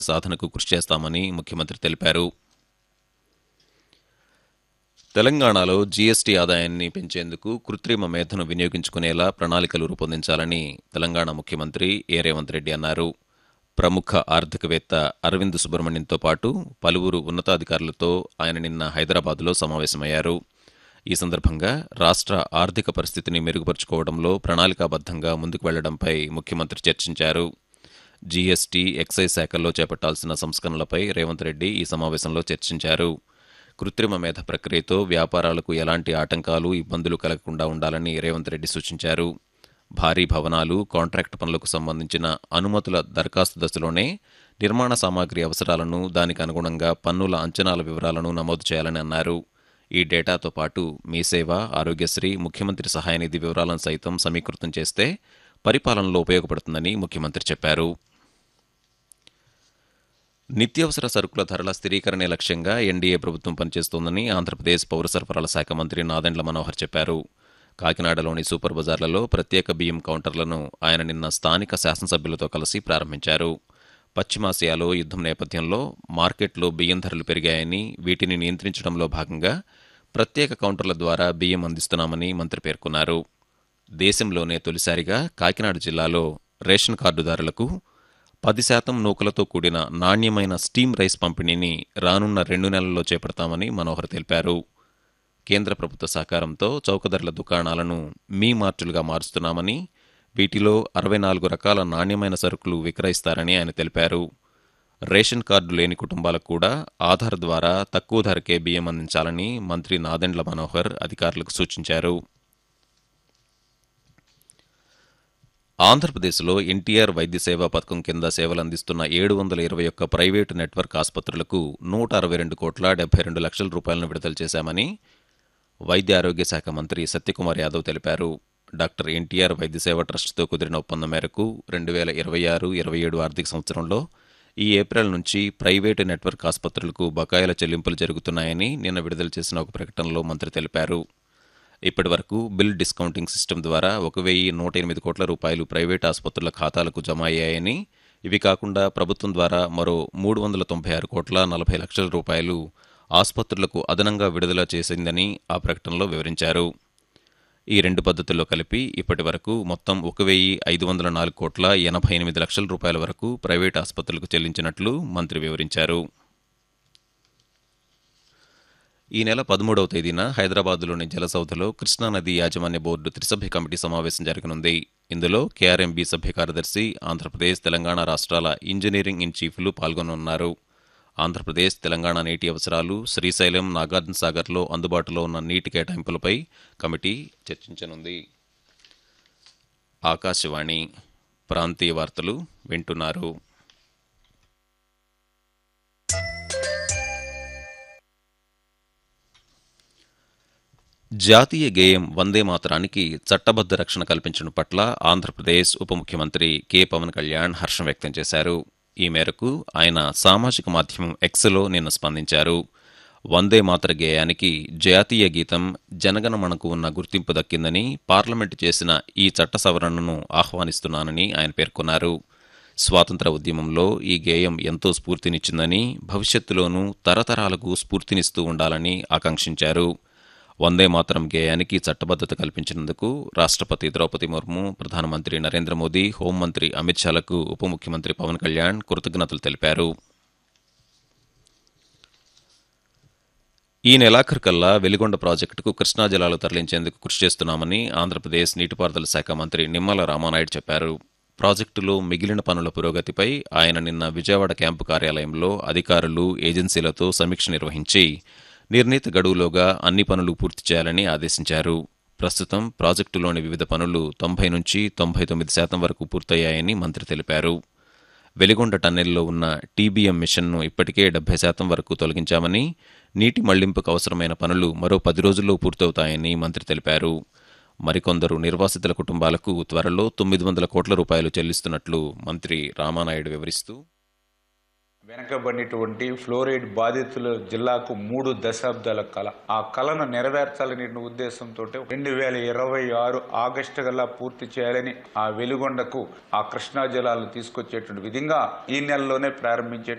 సాధనకు కృషి చేస్తామని ముఖ్యమంత్రి తెలిపారు తెలంగాణలో జీఎస్టీ ఆదాయాన్ని పెంచేందుకు కృత్రిమ మేధను వినియోగించుకునేలా ప్రణాళికలు రూపొందించాలని తెలంగాణ ముఖ్యమంత్రి ఏ రేవంత్ రెడ్డి అన్నారు ప్రముఖ ఆర్థికవేత్త అరవింద్ సుబ్రహ్మణ్యంతో పాటు పలువురు ఉన్నతాధికారులతో ఆయన నిన్న హైదరాబాద్లో సమావేశమయ్యారు ఈ సందర్భంగా రాష్ట్ర ఆర్థిక పరిస్థితిని మెరుగుపరుచుకోవడంలో ప్రణాళికాబద్ధంగా ముందుకు వెళ్లడంపై ముఖ్యమంత్రి చర్చించారు జీఎస్టీ ఎక్సైజ్ శాఖల్లో చేపట్టాల్సిన సంస్కరణలపై రేవంత్ రెడ్డి ఈ సమావేశంలో చర్చించారు కృత్రిమ మేధ ప్రక్రియతో వ్యాపారాలకు ఎలాంటి ఆటంకాలు ఇబ్బందులు కలగకుండా ఉండాలని రేవంత్ రెడ్డి సూచించారు భారీ భవనాలు కాంట్రాక్ట్ పనులకు సంబంధించిన అనుమతుల దరఖాస్తు దశలోనే నిర్మాణ సామాగ్రి అవసరాలను దానికి అనుగుణంగా పన్నుల అంచనాల వివరాలను నమోదు చేయాలని అన్నారు ఈ డేటాతో పాటు మీ సేవ ఆరోగ్యశ్రీ ముఖ్యమంత్రి సహాయనిధి వివరాలను సైతం సమీకృతం చేస్తే పరిపాలనలో ఉపయోగపడుతుందని ముఖ్యమంత్రి చెప్పారు నిత్యావసర సరుకుల ధరల స్థిరీకరణే లక్ష్యంగా ఎన్డీఏ ప్రభుత్వం పనిచేస్తోందని ఆంధ్రప్రదేశ్ పౌర సరఫరాల శాఖ మంత్రి నాదెండ్ల మనోహర్ చెప్పారు కాకినాడలోని సూపర్ బజార్లలో ప్రత్యేక బియ్యం కౌంటర్లను ఆయన నిన్న స్థానిక శాసనసభ్యులతో కలిసి ప్రారంభించారు పశ్చిమాసియాలో యుద్ధం నేపథ్యంలో మార్కెట్లో బియ్యం ధరలు పెరిగాయని వీటిని నియంత్రించడంలో భాగంగా ప్రత్యేక కౌంటర్ల ద్వారా బియ్యం అందిస్తున్నామని మంత్రి పేర్కొన్నారు దేశంలోనే తొలిసారిగా కాకినాడ జిల్లాలో రేషన్ కార్డుదారులకు పది శాతం నూకలతో కూడిన నాణ్యమైన స్టీమ్ రైస్ పంపిణీని రానున్న రెండు నెలల్లో చేపడతామని మనోహర్ తెలిపారు కేంద్ర ప్రభుత్వ సహకారంతో చౌకధరల దుకాణాలను మీ మార్టులుగా మారుస్తున్నామని వీటిలో అరవై నాలుగు రకాల నాణ్యమైన సరుకులు విక్రయిస్తారని ఆయన తెలిపారు రేషన్ కార్డు లేని కుటుంబాలకు కూడా ఆధార్ ద్వారా తక్కువ ధరకే బియ్యం అందించాలని మంత్రి నాదెండ్ల మనోహర్ అధికారులకు సూచించారు ఆంధ్రప్రదేశ్లో ఎన్టీఆర్ వైద్య సేవా పథకం కింద సేవలు అందిస్తున్న ఏడు వందల ఇరవై ఒక్క ప్రైవేటు నెట్వర్క్ ఆసుపత్రులకు నూట అరవై రెండు కోట్ల డెబ్బై రెండు లక్షల రూపాయలను విడుదల చేశామని వైద్య ఆరోగ్య శాఖ మంత్రి సత్యకుమార్ యాదవ్ తెలిపారు డాక్టర్ ఎన్టీఆర్ వైద్య సేవ ట్రస్టుతో కుదిరిన ఒప్పందం మేరకు రెండు వేల ఇరవై ఆరు ఇరవై ఏడు ఆర్థిక సంవత్సరంలో ఈ ఏప్రిల్ నుంచి ప్రైవేటు నెట్వర్క్ ఆసుపత్రులకు బకాయిల చెల్లింపులు జరుగుతున్నాయని నిన్న విడుదల చేసిన ఒక ప్రకటనలో మంత్రి తెలిపారు ఇప్పటి వరకు బిల్ డిస్కౌంటింగ్ సిస్టమ్ ద్వారా ఒక వెయ్యి నూట ఎనిమిది కోట్ల రూపాయలు ప్రైవేట్ ఆసుపత్రుల ఖాతాలకు జమ అయ్యాయని ఇవి కాకుండా ప్రభుత్వం ద్వారా మరో మూడు వందల తొంభై ఆరు కోట్ల నలభై లక్షల రూపాయలు ఆసుపత్రులకు అదనంగా విడుదల చేసిందని ఆ ప్రకటనలో వివరించారు ఈ రెండు పద్ధతుల్లో కలిపి ఇప్పటి వరకు మొత్తం ఒక వెయ్యి ఐదు వందల నాలుగు కోట్ల ఎనభై ఎనిమిది లక్షల రూపాయల వరకు ప్రైవేట్ ఆసుపత్రులకు చెల్లించినట్లు మంత్రి వివరించారు ఈ నెల పదమూడవ తేదీన హైదరాబాద్లోని జలసౌధలో కృష్ణానది యాజమాన్య బోర్డు త్రిసభ్య కమిటీ సమావేశం జరగనుంది ఇందులో కేఆర్ఎంబీ సభ్య కార్యదర్శి ఆంధ్రప్రదేశ్ తెలంగాణ రాష్ట్రాల ఇంజనీరింగ్ ఇన్ చీఫ్లు పాల్గొనున్నారు ఆంధ్రప్రదేశ్ తెలంగాణ నీటి అవసరాలు శ్రీశైలం నాగార్జున సాగర్లో అందుబాటులో ఉన్న నీటి కేటాయింపులపై కమిటీ చర్చించనుంది ఆకాశవాణి ప్రాంతీయ వార్తలు వింటున్నారు జాతీయ గేయం వందే మాతరానికి చట్టబద్ధ రక్షణ కల్పించడం పట్ల ఆంధ్రప్రదేశ్ ఉప ముఖ్యమంత్రి కె పవన్ కళ్యాణ్ హర్షం వ్యక్తం చేశారు ఈ మేరకు ఆయన సామాజిక మాధ్యమం ఎక్స్లో నిన్న స్పందించారు వందే మాతర గేయానికి జాతీయ గీతం జనగణమనకు ఉన్న గుర్తింపు దక్కిందని పార్లమెంటు చేసిన ఈ చట్ట సవరణను ఆహ్వానిస్తున్నానని ఆయన పేర్కొన్నారు స్వాతంత్ర ఉద్యమంలో ఈ గేయం ఎంతో స్ఫూర్తినిచ్చిందని భవిష్యత్తులోనూ తరతరాలకు స్ఫూర్తినిస్తూ ఉండాలని ఆకాంక్షించారు వందే మాతరం గేయానికి చట్టబద్ధత కల్పించినందుకు రాష్ట్రపతి ద్రౌపది ముర్ము ప్రధానమంత్రి నరేంద్ర మోదీ హోంమంత్రి అమిత్ షాలకు ఉప ముఖ్యమంత్రి పవన్ కళ్యాణ్ కృతజ్ఞతలు తెలిపారు ఈ నెలాఖరుకల్లా వెలిగొండ ప్రాజెక్టుకు కృష్ణా జలాలు తరలించేందుకు కృషి చేస్తున్నామని ఆంధ్రప్రదేశ్ నీటిపారుదల శాఖ మంత్రి నిమ్మల రామానాయుడు చెప్పారు ప్రాజెక్టులో మిగిలిన పనుల పురోగతిపై ఆయన నిన్న విజయవాడ క్యాంపు కార్యాలయంలో అధికారులు ఏజెన్సీలతో సమీక్ష నిర్వహించి నిర్ణీత గడువులోగా అన్ని పనులు పూర్తి చేయాలని ఆదేశించారు ప్రస్తుతం ప్రాజెక్టులోని వివిధ పనులు తొంభై నుంచి తొంభై తొమ్మిది శాతం వరకు పూర్తయ్యాయని మంత్రి తెలిపారు వెలిగొండ టన్నెల్లో ఉన్న టీబీఎం మిషన్ను ఇప్పటికే డెబ్బై శాతం వరకు తొలగించామని నీటి మళ్లింపుకు అవసరమైన పనులు మరో పది రోజుల్లో పూర్తవుతాయని మంత్రి తెలిపారు మరికొందరు నిర్వాసితుల కుటుంబాలకు త్వరలో తొమ్మిది వందల కోట్ల రూపాయలు చెల్లిస్తున్నట్లు మంత్రి రామానాయుడు వివరిస్తూ వెనకబడినటువంటి ఫ్లోరైడ్ బాధితుల జిల్లాకు మూడు దశాబ్దాల కళ ఆ కళను నెరవేర్చాలనే ఉద్దేశంతో రెండు వేల ఇరవై ఆరు ఆగస్టు గల్లా పూర్తి చేయాలని ఆ వెలుగొండకు ఆ కృష్ణా జలాలను తీసుకొచ్చేటువంటి విధంగా ఈ నెలలోనే ప్రారంభించే